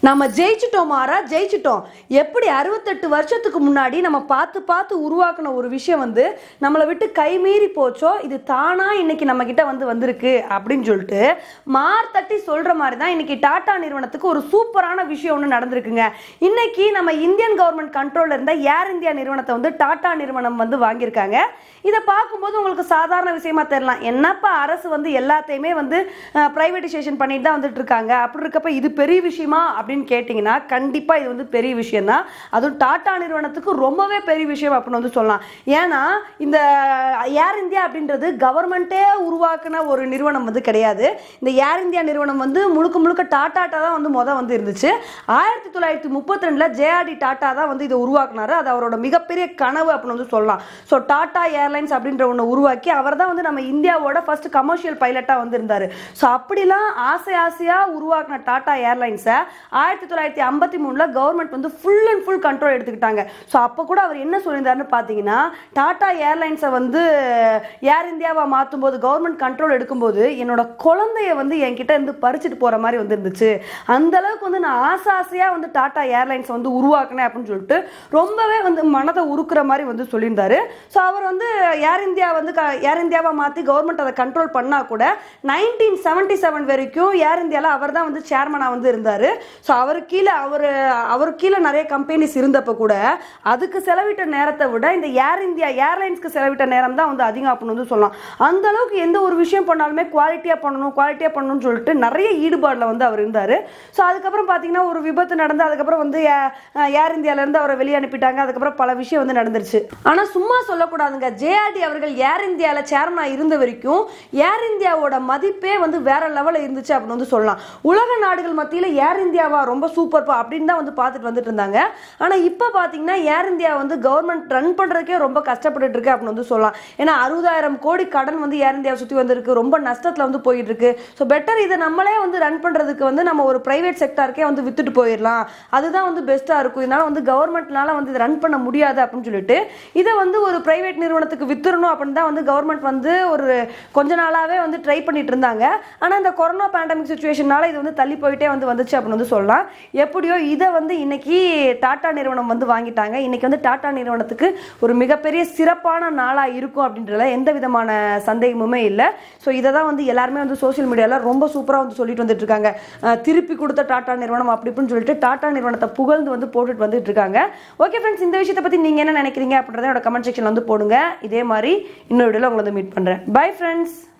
நம்ம ஜெயிச்சிட்டோம் மாறா ஜெயிச்சிட்டோம் எப்படி அறுபத்தெட்டு வருஷத்துக்கு முன்னாடி நம்ம பார்த்து பார்த்து உருவாக்குன ஒரு விஷயம் வந்து நம்மளை விட்டு கைமீறி போச்சோ இது தானா இன்னைக்கு நம்ம கிட்ட வந்து வந்திருக்கு அப்படின்னு சொல்லிட்டு மார் தட்டி சொல்ற மாதிரி தான் இன்னைக்கு டாடா நிறுவனத்துக்கு ஒரு சூப்பரான விஷயம் ஒன்று நடந்திருக்குங்க இன்னைக்கு நம்ம இந்தியன் கவர்மெண்ட் கண்ட்ரோல்ல இருந்த ஏர் இந்தியா நிறுவனத்தை வந்து டாடா நிறுவனம் வந்து வாங்கியிருக்காங்க இதை பார்க்கும்போது உங்களுக்கு சாதாரண விஷயமா தெரியலாம் என்னப்பா அரசு வந்து எல்லாத்தையுமே வந்து பிரைவேடைசேஷன் பண்ணிட்டு தான் வந்துட்டு இருக்காங்க அப்படி இருக்கப்ப இது பெரிய விஷயமா அப்படின்னு கேட்டிங்கன்னா கண்டிப்பாக இது வந்து பெரிய விஷயம் தான் அதுவும் டாடா நிறுவனத்துக்கு ரொம்பவே பெரிய விஷயம் அப்படின்னு வந்து சொல்லலாம் ஏன்னா இந்த ஏர் இந்தியா அப்படின்றது கவர்மெண்ட்டே உருவாக்குன ஒரு நிறுவனம் வந்து கிடையாது இந்த ஏர் இந்தியா நிறுவனம் வந்து முழுக்க முழுக்க டாட்டாட்டா தான் வந்து மொதல் வந்து இருந்துச்சு ஆயிரத்தி தொள்ளாயிரத்தி முப்பத்தி ரெண்டில் ஜேஆர்டி டாட்டா தான் வந்து இதை உருவாக்குனாரு அது அவரோட மிகப்பெரிய கனவு அப்படின்னு வந்து சொல்லலாம் ஸோ டாடா ஏர்லைன்ஸ் அப்படின்ற ஒன்று உருவாக்கி அவர் தான் வந்து நம்ம இந்தியாவோட ஃபர்ஸ்ட் கமர்ஷியல் பைலட்டாக வந்து இருந்தார் ஸோ அப்படிலாம் ஆசை ஆசையாக உருவாக்கின டாடா ஏர்லைன்ஸை ஆயிரத்தி தொள்ளாயிரத்தி ஐம்பத்தி மூணில் கவர்மெண்ட் வந்து ஃபுல் அண்ட் ஃபுல் கண்ட்ரோல் எடுத்துக்கிட்டாங்க ஸோ அப்போ கூட அவர் என்ன சொல்லியிருந்தாருன்னு பார்த்தீங்கன்னா டாடா ஏர்லைன்ஸை வந்து ஏர் இந்தியாவை மாற்றும் போது கவர்மெண்ட் கண்ட்ரோல் எடுக்கும்போது என்னோட குழந்தைய வந்து என்கிட்ட இருந்து பறிச்சுட்டு போகிற மாதிரி வந்து இருந்துச்சு அந்த அளவுக்கு வந்து நான் ஆசை ஆசையாக வந்து டாடா ஏர்லைன்ஸ் வந்து உருவாக்கினேன் அப்படின்னு சொல்லிட்டு ரொம்பவே வந்து மனதை உருக்குற மாதிரி வந்து சொல்லியிருந்தாரு ஸோ அவர் வந்து ஏர் இந்தியா வந்து க- ஏர் இந்தியாவை மாற்றி கவர்மெண்ட் அதை கண்ட்ரோல் பண்ணால் கூட நைன்டீன் செவன்ட்டி செவன் வரைக்கும் ஏர் இந்தியாவில் அவர் தான் வந்து சேர்மனாக வந்து இருந்தார் ஸோ அவர் கீழே அவர் அவர் கீழே நிறைய கம்பெனிஸ் இருந்தப்போ கூட அதுக்கு செலவிட்ட நேரத்தை விட இந்த ஏர் இந்தியா ஏர்லைன்ஸ்க்கு செலவிட்ட நேரம் தான் வந்து அதிகம் அப்படின்னு வந்து சொல்லலாம் அந்த அளவுக்கு எந்த ஒரு விஷயம் பண்ணாலுமே குவாலிட்டியாக பண்ணணும் குவாலிட்டியாக பண்ணணும்னு சொல்லிட்டு நிறைய ஈடுபாடில் வந்து அவர் இருந்தார் ஸோ அதுக்கப்புறம் பார்த்தீங்கன்னா ஒரு விபத்து நடந்து அதுக்கப்புறம் வந்து ஏ- ஏர் இந்தியாவிலேருந்து அவரை வெளியே அனுப்பிட்டாங்க அதுக்கப்புறம் பல விஷயம் வந்து நடந்துருச்சு ஆனால் சும்மா சொல்லக்கூடாதுங்க ஜேஆர்டி அவர்கள் ஏர் இந்தியாவில் சேர்மனாக இருந்த வரைக்கும் ஏர் இந்தியாவோட மதிப்பே வந்து வேற லெவலில் இருந்துச்சு அப்படின்னு வந்து சொல்லலாம் உலக நாடுகள் மத்தியில் ஏர் இந்தியாவா ரொம்ப சூப்பர்ப்பா அப்படின்னு தான் வந்து பார்த்துட்டு வந்துட்டு இருந்தாங்க ஆனால் இப்போ பார்த்தீங்கன்னா ஏர் இந்தியா வந்து கவர்மெண்ட் ரன் பண்ணுறதுக்கே ரொம்ப கஷ்டப்பட்டுட்டு இருக்கு அப்படின்னு வந்து சொல்லலாம் ஏன்னா அறுபதாயிரம் கோடி கடன் வந்து ஏர் இந்தியாவை சுற்றி வந்திருக்கு ரொம்ப நஷ்டத்தில் வந்து போயிட்டு இருக்கு ஸோ பெட்டர் இதை நம்மளே வந்து ரன் பண்ணுறதுக்கு வந்து நம்ம ஒரு பிரைவேட் செக்டாருக்கே வந்து வித்துட்டு போயிடலாம் அதுதான் வந்து பெஸ்ட்டாக இருக்கும் இதனால வந்து கவர்மெண்ட்னால வந்து இதை ரன் பண்ண முடியாது அப்படின்னு சொல்லிட்டு இதை வந்து ஒரு பிரைவேட் நிறுவனத்துக்கு வித்துறணும் அப்படின்னு தான் வந்து கவர்மெண்ட் வந்து ஒரு கொஞ்ச நாளாகவே வந்து ட்ரை பண்ணிட்டு இருந்தாங்க ஆனால் இந்த கொரோனா பேண்டமிக் சுச்சுவேஷனால இது வந்து தள்ளி போயிட்டே வந்து வந்துச்சு அப்படின்னு வந்து சொல்லலாம் எப்படியோ இதை வந்து இன்னைக்கு டாடா நிறுவனம் வந்து வாங்கிட்டாங்க இன்னைக்கு வந்து டாடா நிறுவனத்துக்கு ஒரு மிகப்பெரிய சிறப்பான நாளாக இருக்கும் அப்படின்றதுல எந்த விதமான சந்தேகமுமே இல்லை ஸோ இதை தான் வந்து எல்லாருமே வந்து சோஷியல் மீடியாவில் ரொம்ப சூப்பராக வந்து சொல்லிட்டு வந்துட்டு இருக்காங்க அஹ் திருப்பி கொடுத்த டாடா நிறுவனம் அப்படி இப்படின்னு சொல்லிட்டு டாடா நிறுவனத்தை புகழ்ந்து வந்து போட்டுட்டு வந்துட்டு இருக்காங்க ஓகே ஃப்ரெண்ட்ஸ் இந்த விஷயத்தை பற்றி நீங்கள் என்ன நினைக்கிறீங்க அப்படின்றத என்னோட கமெண்ட் செக்ஷனில் வந்து போடுங்க இதே மாதிரி இன்னொரு வீடியோவில் உங்களை வந்து மீட் பண்ணுறேன் பை ஃப்ரெண்ட்ஸ்